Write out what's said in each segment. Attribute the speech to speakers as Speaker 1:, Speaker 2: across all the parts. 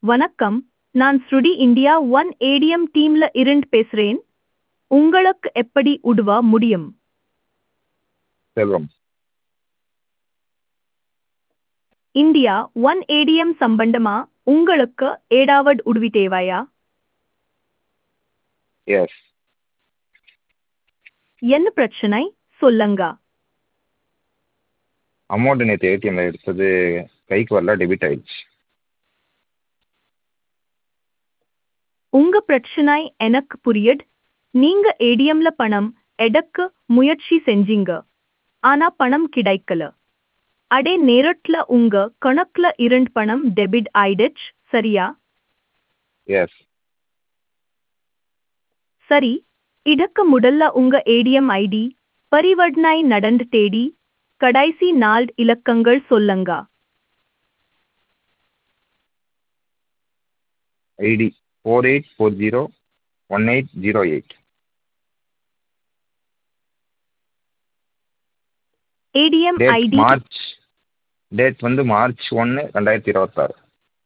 Speaker 1: வணக்கம் நான் ஸ்ருடி இந்தியா ஒன் ஏடிஎம் டீம்ல இருந்து பேசுறேன் உங்களுக்கு எப்படி உதவ முடியும்
Speaker 2: செல்வம்
Speaker 1: இந்தியா ஒன் ஏடிஎம் சம்பந்தமா உங்களுக்கு ஏதாவது உதவி தேவையா
Speaker 2: எஸ்
Speaker 1: என்ன பிரச்சனை சொல்லுங்க
Speaker 2: அமௌண்ட் நேற்று ஏடிஎம்ல எடுத்தது கைக்கு வரல டெபிட் ஆயிடுச்சு
Speaker 1: உங்க பிரச்சனை எனக்கு புரியுது நீங்க ஏடிஎம்ல பணம் எடுக்க முயற்சி செஞ்சீங்க ஆனா பணம் கிடைக்கல அடே நேரத்துல உங்க கணக்குல இருந்து பணம் டெபிட் ஆயிடுச்சு சரியா
Speaker 2: எஸ்
Speaker 1: சரி இதற்கு முதல்ல உங்க ஏடிஎம் ஐடி பரிவர்த்தனை நடந்து தேடி கடைசி நாள் இலக்கங்கள் சொல்லுங்க
Speaker 2: ID four eight four zero one eight zero eight
Speaker 1: ATM
Speaker 2: date
Speaker 1: ID
Speaker 2: March date வந்து மார்ச் ஒன்று ரெண்டாயிரத்தி இருபத்தாறு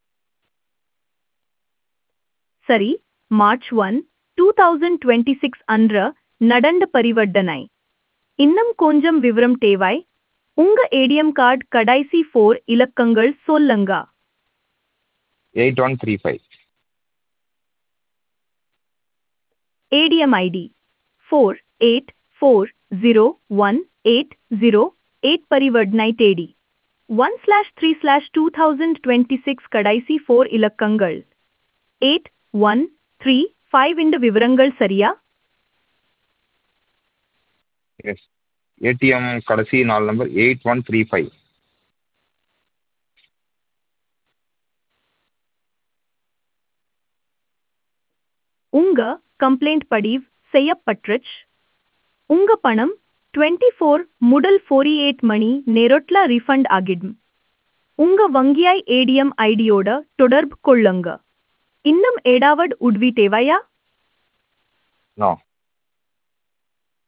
Speaker 1: சரி March one two thousand twenty six அன்று நடந்த பரிவர்த்தனை இன்னும் கொஞ்சம் விவரம் தேவை உங்க ஏடிஎம் கார்டு கடைசி ஃபோர் இலக்கங்கள் சொல்லுங்க
Speaker 2: eight one three five
Speaker 1: ATM ID four eight four zero one eight zero eight பரிவர்த்தனை தேடி one slash three slash two thousand twenty six கடைசி ஃபோர் இலக்கங்கள் எயிட் ஒன் த்ரீ ஃபைவ் இந்த விவரங்கள் சரியா
Speaker 2: எஸ் ஏடிஎம் கடைசி நாலு number eight one three five
Speaker 1: உங்க கம்ப்ளைண்ட் பதிவு செய்யப்பட்டுருச்சு உங்க பணம் டுவெண்ட்டி ஃபோர் முதல் ஃபோர்டி எயிட் மணி நேரத்தில் ரீஃபண்ட் ஆகிடும் உங்க வங்கியை ஏடிஎம் ஐடியோட தொடர்பு கொள்ளுங்க இன்னும் ஏதாவது உதவி தேவையா
Speaker 2: நோ